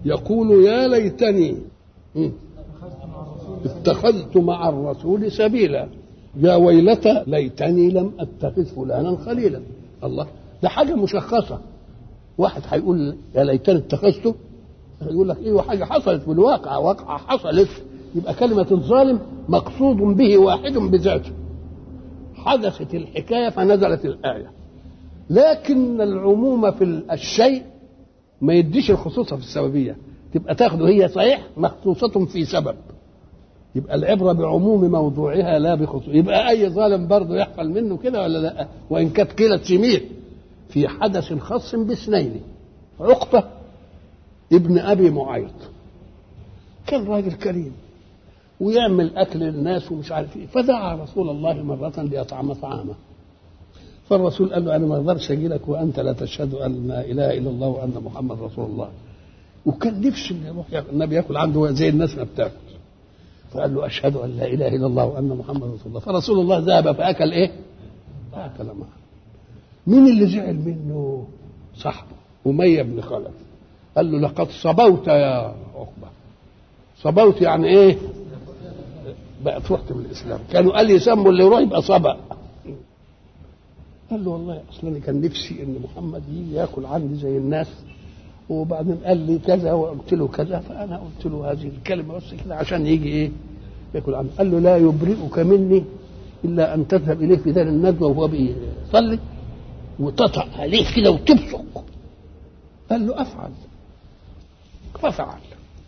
يقول يا ليتني م. اتخذت مع الرسول سبيلا يا ويلتى ليتني لم اتخذ فلانا خليلا الله ده حاجه مشخصه واحد هيقول يا ليتني اتخذته يقول لك ايه حاجه حصلت في الواقع واقعه حصلت يبقى كلمه الظالم مقصود به واحد بذاته حدثت الحكايه فنزلت الايه لكن العموم في الشيء ما يديش الخصوصه في السببيه تبقى تاخده هي صحيح مخصوصه في سبب يبقى العبره بعموم موضوعها لا بخصوص يبقى اي ظالم برضه يحصل منه كده ولا لا وان كانت كلا سمير في حدث خاص باثنين عقبه ابن ابي معيط كان راجل كريم ويعمل اكل للناس ومش عارف ايه فدعا رسول الله مره ليطعم طعامه فالرسول قال له انا ما اقدرش اجي لك وانت لا تشهد ان لا اله الا الله وان محمد رسول الله وكان نفسه انه يروح ياكل النبي ياكل عنده زي الناس ما بتاكل فقال له اشهد ان لا اله الا الله وان محمد رسول الله فرسول الله ذهب فاكل ايه؟ فاكل معه مين اللي زعل منه؟ صاحبه اميه بن خلف قال له لقد صبوت يا عقبه صبوت يعني ايه؟ بقى رحت من الاسلام كانوا قال يسموا اللي يروح يبقى صبأ قال له والله اصلا كان نفسي ان محمد يجي ياكل عندي زي الناس وبعدين قال لي كذا وقلت له كذا فانا قلت له هذه الكلمه بس كده عشان يجي ايه ياكل عنده قال له لا يبرئك مني الا ان تذهب اليه في دار الندوه وهو بيصلي وتطأ عليه كده وتبصق قال له افعل ففعل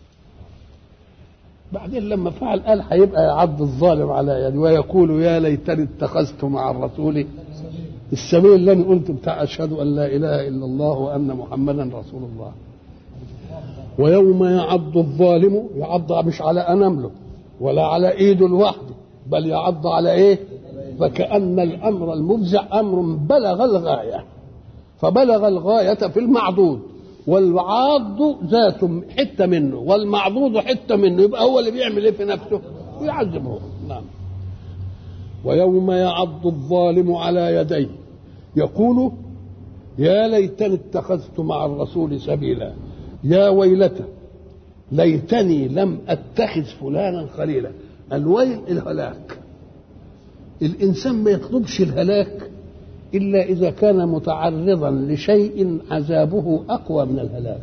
بعدين لما فعل قال هيبقى يعض الظالم على يدي ويقول يا ليتني اتخذت مع الرسول السبيل اللي انا قلت بتاع اشهد ان لا اله الا الله وان محمدا رسول الله ويوم يعض الظالم يعض مش على انامله ولا على ايده لوحده بل يعض على ايه فكأن الامر المفزع امر بلغ الغايه فبلغ الغايه في المعضود والعاض ذات حته منه والمعضوض حته منه يبقى هو اللي بيعمل ايه في نفسه ويعذبه نعم ويوم يعض الظالم على يديه يقول يا ليتني اتخذت مع الرسول سبيلا يا ويلتى ليتني لم اتخذ فلانا خليلا الويل الهلاك الانسان ما يطلبش الهلاك الا اذا كان متعرضا لشيء عذابه اقوى من الهلاك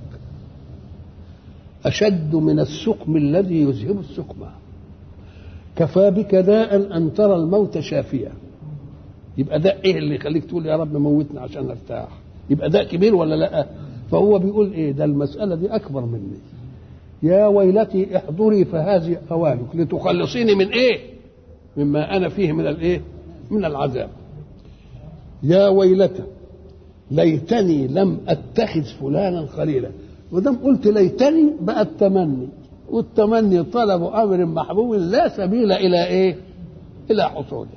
اشد من السقم الذي يذهب السقم كفى بك داء ان ترى الموت شافيا يبقى ده ايه اللي يخليك تقول يا رب موتنا عشان ارتاح يبقى ده كبير ولا لا فهو بيقول ايه ده المساله دي اكبر مني يا ويلتي احضري فهذه اوانك لتخلصيني من ايه مما انا فيه من الايه من العذاب يا ويلتى ليتني لم اتخذ فلانا خليلا ودام قلت ليتني بقى التمني والتمني طلب امر محبوب لا سبيل الى ايه الى حصوله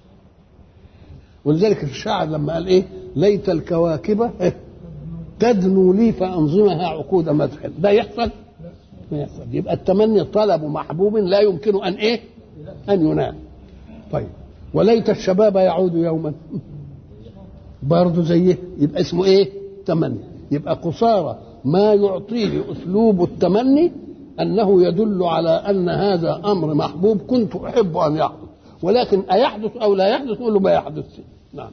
ولذلك الشاعر لما قال ايه ليت الكواكب تدنو لي فانظمها عقود مدح ده يحصل ما يحصل يبقى التمني طلب محبوب لا يمكن ان ايه ان ينام طيب وليت الشباب يعود يوما برضه زيه يبقى اسمه ايه تمني يبقى قصارى ما يعطيه اسلوب التمني انه يدل على ان هذا امر محبوب كنت احب ان يحدث ولكن ايحدث او لا يحدث نقول له ما يحدث نعم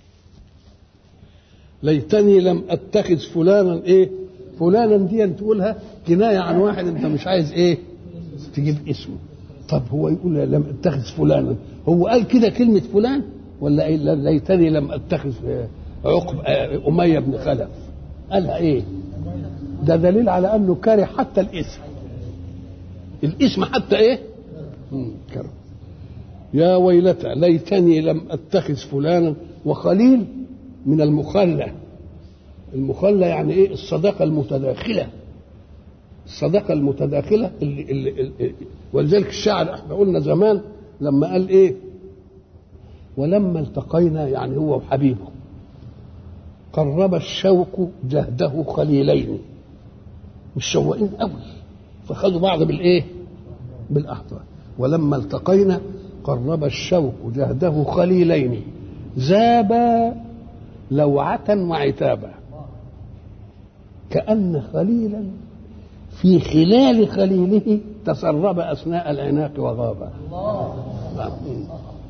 ليتني لم اتخذ فلانا ايه فلانا دي تقولها كنايه عن واحد انت مش عايز ايه تجيب اسمه طب هو يقول لم اتخذ فلانا هو قال كده كلمه فلان ولا إيه ليتني لم اتخذ عقب اميه بن خلف قالها ايه ده دليل على انه كاره حتى الاسم الاسم حتى ايه كره يا ويلتى ليتني لم اتخذ فلانا وخليل من المخلى المخلى يعني ايه الصداقه المتداخله الصداقه المتداخله اللي, اللي, اللي ولذلك الشاعر احنا قلنا زمان لما قال ايه ولما التقينا يعني هو وحبيبه قرب الشوق جهده خليلين مش شوقين قوي فخدوا بعض بالايه بالاحضان ولما التقينا قرب الشوق جهده خليلين زابا لوعة وعتابا كأن خليلا في خلال خليله تسرب اثناء العناق وغاب الله.